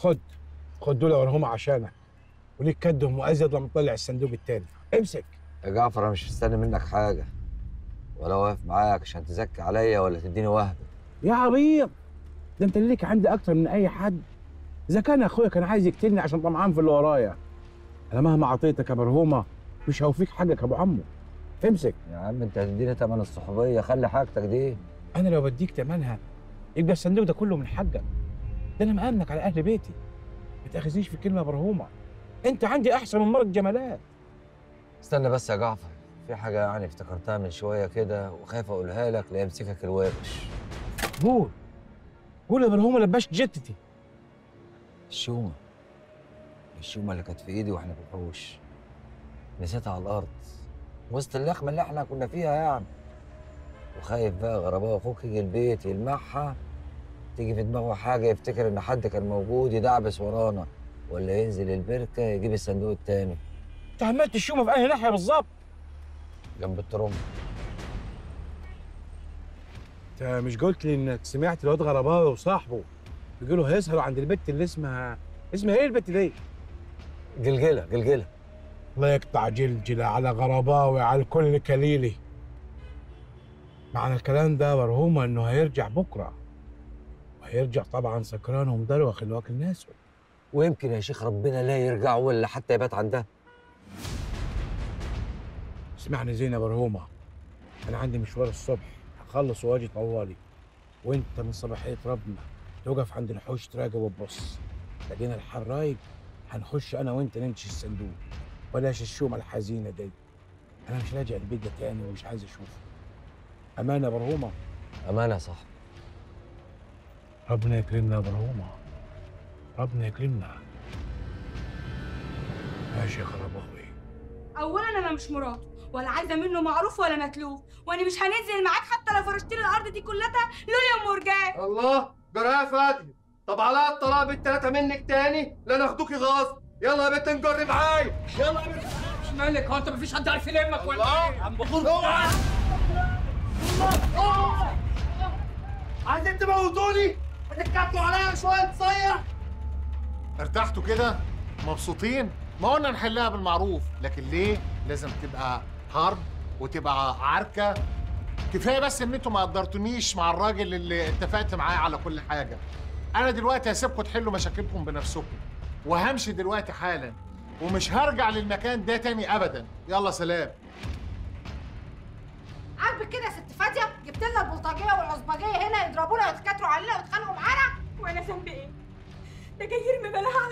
خد خد دول ورهم عشانك وليك كدهم وازيد لما تطلع الصندوق التاني امسك يا جعفر انا مش مستني منك حاجه ولا واقف معاك عشان تزكي عليا ولا تديني وهب يا عبيط ده انت ليك عندي اكتر من اي حد اذا كان اخويا كان عايز يقتلني عشان طمعان في اللي ورايا انا مهما اعطيتك يا مرهومه مش هوفيك حقك يا ابو عمو امسك يا عم انت هتديني تمن الصحوبيه خلي حاجتك دي انا لو بديك تمنها يبقى الصندوق ده كله من حقك ده انا مأمنك على اهل بيتي ما تاخذنيش في كلمه مرهومه انت عندي احسن من مرق جمالات استنى بس يا جعفر في حاجه يعني افتكرتها من شويه كده وخايف اقولها لك لا يمسكك الوابش قول قول يا مرهومه لبشت جتتي الشومه الشومه اللي كانت في ايدي واحنا في الحوش نسيتها على الارض وسط اللخمه اللي احنا كنا فيها يعني وخايف بقى غرباء اخوك يجي البيت يلمعها تيجي في دماغه حاجه يفتكر ان حد كان موجود يدعبس ورانا ولا ينزل البركه يجيب الصندوق التاني انت عملت الشومه في انهي ناحيه بالظبط جنب الترمب انت مش قلت لي انك سمعت الواد غرباوي وصاحبه بيقولوا هيسهروا عند البت اللي اسمها اسمها ايه البت دي؟ جلجله جلجله الله يقطع جلجلة على غرباوي على الكل كليلي معنى الكلام ده مرهومة انه هيرجع بكرة وهيرجع طبعا سكران ومدروخ اللي واكل ناسه ويمكن يا شيخ ربنا لا يرجع ولا حتى يبات عندها اسمعني زين يا مرهومة انا عندي مشوار الصبح هخلص واجي طوالي وانت من صباحية ربنا توقف عند الحوش تراقب وتبص لقينا الحال رايق هنخش انا وانت نمشي الصندوق بلاش الشومة الحزينة دي انا مش راجع البيت ده تاني ومش عايز اشوفه امانة يا مرهومة امانه يا صاحبي ربنا يكرمنا يا مرهومة ربنا يكرمنا ماشي يا غرباوي اولا انا مش مراته ولا عايزه منه معروف ولا متلوف وانا مش هننزل معاك حتى لو فرشت لي الارض دي كلها لوليا مرجان الله جرايه فادي طب على الطلاق بالتلاته منك تاني لا ناخدوكي غصب يلا يا بنت نجري معايا يلا يا بنت مش مالك هو انت مفيش حد عارف يلمك ولا ايه؟ عم بخور عايزين تموتوني بتتكتلوا عليا شويه تصيح ارتحتوا كده مبسوطين ما قلنا نحلها بالمعروف لكن ليه لازم تبقى حرب وتبقى عركه كفايه بس ان انتوا ما قدرتونيش مع الراجل اللي اتفقت معاه على كل حاجه انا دلوقتي هسيبكم تحلوا مشاكلكم بنفسكم وهمشي دلوقتي حالا ومش هرجع للمكان ده تاني ابدا يلا سلام عاجبك كده يا ست فاديه جبت لنا البلطجيه والعصبجيه هنا يضربونا ويتكاتروا علينا ويتخانقوا معانا وانا ذنبي ايه؟ ده جاي يرمي بلاها